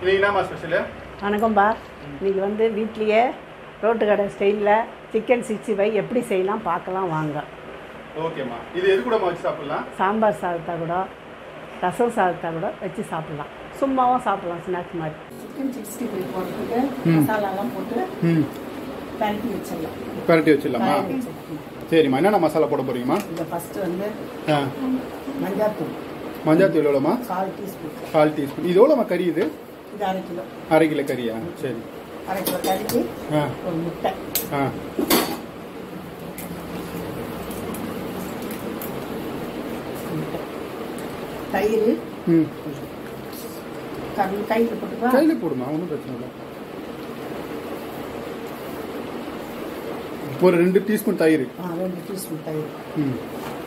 இன்னைக்கு என்னம்மா ஸ்பெஷலு வணக்கம்பா இன்னைக்கு வந்து வீட்லேயே ரோட்டு கடை ஸ்டைலில் சிக்கன் சிக்ஸ்டி ஃபைவ் எப்படி செய்யலாம் பார்க்கலாம் வாங்க ஓகேம்மா இது எது கூடமா வச்சு சாப்பிடலாம் சாம்பார் சாதத்தை கூட ரசம் சாதத்தை கூட வச்சு சாப்பிட்லாம் சும்மாவும் சாப்பிட்லாம் ஸ்நாக்ஸ் மாதிரி சிக்கன் சிக்ஸ்டி ஃபைவ் போட்டுட்டு மசாலாலாம் போட்டு ம் பரட்டி வச்சிடலாம் பரட்டி வச்சிடலாமா காய வச்சிடலாம் சரிம்மா என்னென்ன மசாலா போட போறீங்கம்மா இந்த ஃபஸ்ட்டு வந்து ஆ மஞ்சாத்தூள் மஞ்சள் தூள் எவ்வளோமா கால் டீஸ்பூன் கால் டீஸ்பூன் இது எவ்வளோமா கறி இது இது அரை கிலோ அரை கிலோ கறியா சரி அரை கிலோ கறிக்கு ஆ ஒரு முட்டை ஆ முட்டை தயிர் ம் கறி கையில் போட்டுப்பா கையில் போடுமா ஒன்றும் பிரச்சனை இல்லை ஒரு ரெண்டு டீஸ்பூன் தயிர் ஆ ரெண்டு டீஸ்பூன் தயிர் ம்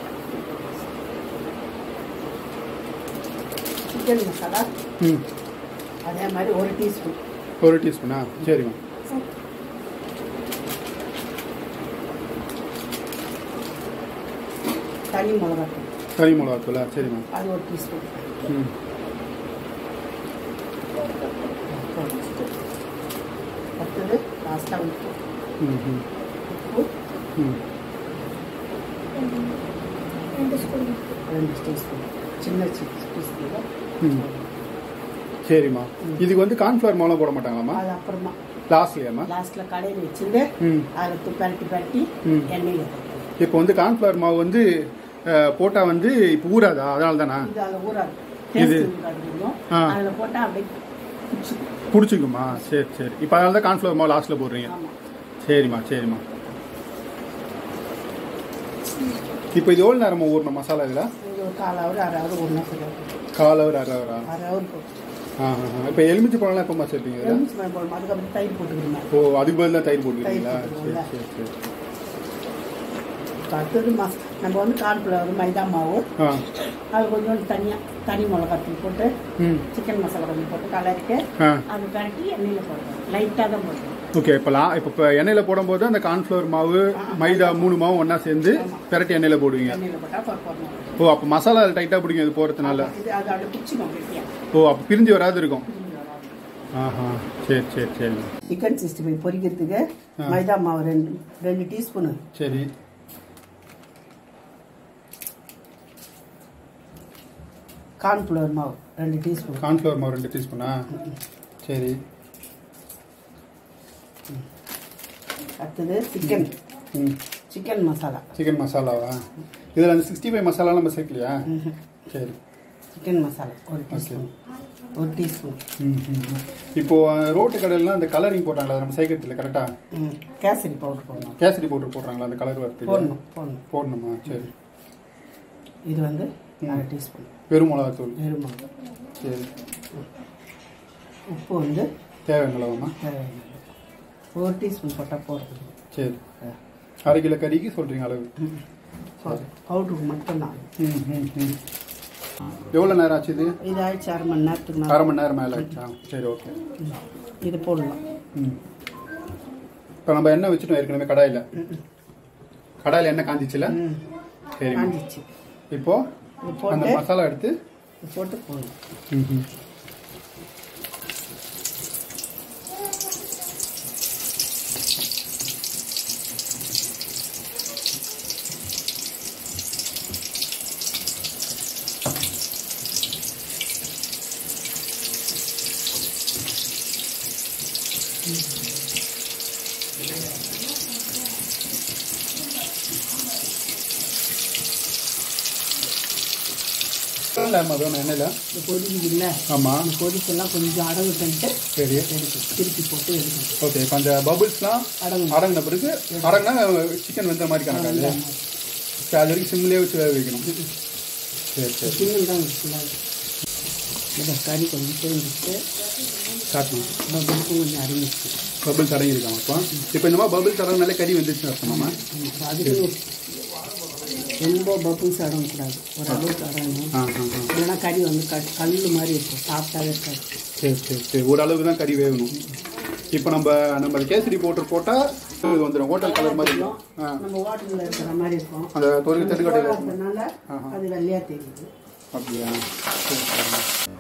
சிக்கன் மசாலா ம் அதே மாதிரி ஒரு டீஸ்பூன் ஒரு டீஸ்பூனா சரிம்மா தனி மிளகாத்தூள் கறி மிளகாத்தூளா சரிம்மா அது ஒரு டீஸ்பூன் ம் அடுத்தது லாஸ்ட்டாக உப்பு ம் ம் உப்பு ம் ரெண்டு டீஸ்பூன் சின்ன டீஸ்பூன் ம் சரிம்மா இதுக்கு வந்து கார்ன்ஃப்ளவர் மாவுலாம் போட மாட்டாங்களாம்மா அது அப்புறமா லாஸ்ட்லையாம்மா லாஸ்ட்டில் கடையில் வச்சுருந்து ம் அதில் து- பரட்டி பரட்டி ம். எண்ணெயில் போட்டுருவோம். இப்போ வந்து கார்ன்ஃப்ளவர் மாவு வந்து அஹ், போட்டா வந்து இப்போ ஊறாதா அதனால தானா இது அதில் ஊறாது இது? டேஸ்ட் காட்டுவோம் ஆ. அதில் போட்டால் அப்படியே பிடிச்சிக்கும் பிடிச்சிக்குமா சரி சரி இப்போ அதனால தான் கார்ன்ஃப்ளவர் மாவு லாஸ்ட்டில் போடுறீங்க ஆமாம் சரிம்மா சரிம்மா இப்போ இது எவ்வளோ நேரமா ஊறணும் மசாலா இதில் இது ஒரு கால் ஹவர் அரை ஹவர் ஒன்றா சொல்லுவோம் கால் ஹவர் அரை ஹவரா அரை ஹவர் போட்டு ஆ இப்போ எலுமிச்சை பழம்லாம் எப்போம்மா சேர்ப்பீங்க இதில் எலுமிச்சை பழம் போடணும் அதுக்கப்புறம் தயிர் போட்டுக்கணும் ஓ அதுக்கு பதில் தான் தயிர் போட்டுக்கிறீங்களா தயிர் சரி போட்டுருவோம்ல. சரி சரி அடுத்தது மஸ் நம்ம வந்து கார்ன்ஃப்ளவர் மைதா மாவு ஆ அது கொஞ்சோண்டு தனியாக தனி மிளகாத்தூள் போட்டு ம் சிக்கன் மசாலா கொஞ்சம் போட்டு கலரிட்டு ஆ அது கரட்டி எண்ணெயில் போடுறோம் லைட்டாக தான் போடுறோம் ஓகே இப்போ லா இப்போ இப்போ எண்ணெயில் போடும்போது அந்த கார்ன்ஃப்ளவர் மாவு மைதா மூணு மாவு ஒன்றா சேர்ந்து பெரட்டி எண்ணெயில் போடுவீங்க எண்ணெயில் போட்டால் போடணும் ஓ அப்போ மசாலா டைட்டாக பிடிக்கும் இது போகிறதுனால இது அது அப்படியே பிடிச்சிடும் கெட்டியா ஓ அப்போ பிரிஞ்சு வராது இருக்கும் ஆஹா சரி சரி சரி சிக்கன் சிக்ஸ்டி ஃபைவ் பொரிக்கிறதுக்கு மைதா மாவு ரெண்டு ரெண்டு டீஸ்பூனு சரி கார்ன்ஃப்ளவர் மாவு ரெண்டு டீஸ்பூன் கார்ன்ஃப்ளவர் மாவு ரெண்டு டீஸ்பூனா சரி அடுத்தது சிக்கன் ம் சிக்கன் மசாலா சிக்கன் மசாலாவா இதில் அந்த சிக்ஸ்டி ஃபைவ் மசாலாலாம் நம்ம சேர்க்கலையா சரி சிக்கன் மசாலா ஒரு டீஸ்பூன் ஒரு டீஸ்பூன் ம் ம், ம். இப்போ அஹ், ரோட்டு கடையிலாம் அந்த கலரிங் போட்டாங்களா அதை நம்ம சேர்க்கறதுல கரெக்டாக ம் கேசரி பவுடர் போடணும் கேசரி பவுடர் போடுறாங்களா அந்த கலர் வரதுக்கு போடணும் போடணும் போடணுமா சரி இது வந்து அரை டீஸ்பூன் வெறும் மிளகாத்தூள் வெறும் மிளகா சரி உப்பு வந்து தேவையான அளவுமா தேவையான அளவு. ஒரு டீஸ்பூன் போட்டால் போடுறது சரி அரை கிலோ கறிக்கு சொல்கிறீங்க அளவு பவுடருக்கு மட்டும்தான் ம் ம் ம் எவ்வளோ நேரம் ஆச்சு இது இது ஆயிடுச்சு அரை மணி நேரத்துக்கு மேலே அரை மணி நேரம் மேலே ஆச்சா சரி ஓகே இது போடலாம் ம் இப்போ நம்ம எண்ணெய் வச்சுட்டோம் ஏற்கனவே கடாயில் கடாயில் எண்ணெய் காஞ்சிச்சுல ம் சரி காஞ்சிச்சு இப்போ இது அந்த போட்டு மசாலா எடுத்து இது போட்டு போடணும் ம் ம் இல்லாம வேணும் எண்ணெயில் இந்த கொதிக்குது இல்லை ஆமாம் அந்த கொதிக்கெல்லாம் கொஞ்சம் அடகு பண்ணிட்டு சரி எடுக்கணும் திருப்பி போட்டு எடுக்கணும் ஓகே இப்போ அந்த பபுள்ஸ்லாம் அடங்கு அடங்கின பிறகு அடங்கினா சிக்கன் வெந்த மாதிரி கணக்காது சரி அது வரைக்கும் சிம்லேயே வச்சு வேக வைக்கணும் சரி சரி சிங்கிள் தான் வச்சுக்கலாம் இந்த கறி கொஞ்சம் சேர்ந்துட்டு காட்டணும் பபுளுக்கும் கொஞ்சம் அடங்கிச்சு பபிள்ஸ் அடங்கியிருக்காங்க இப்போ இப்போ இந்த மாதிரி பபிள்ஸ் அடங்கினாலே கறி வந்துச்சுன்னு அர்த்தமாமா அதுக்கு ரொம்ப பபுள்ஸ் அடங்கக்கூடாது ஒரு அளவுக்கு அடங்கணும் ஆ ஆ ஆ இல்லைன்னா கறி வந்து க கல் மாதிரி இருக்கும் சாப்பிட்டாவே இருக்காது சரி சரி சரி ஓரளவுக்கு தான் கறி வேகணும் இப்போ நம்ம நம்ம கேசரி பவுடர் போட்டால் இது வந்துடும் ஹோட்டல் கலர் மாதிரி இருக்கும் ஆ நம்ம ஹோட்டலில் இருக்கிற மாதிரி இருக்கும் அந்த தொழில் தெருக்கடையில் அதனால அது வெள்ளையாக தெரியுது அப்படியா சரி சரி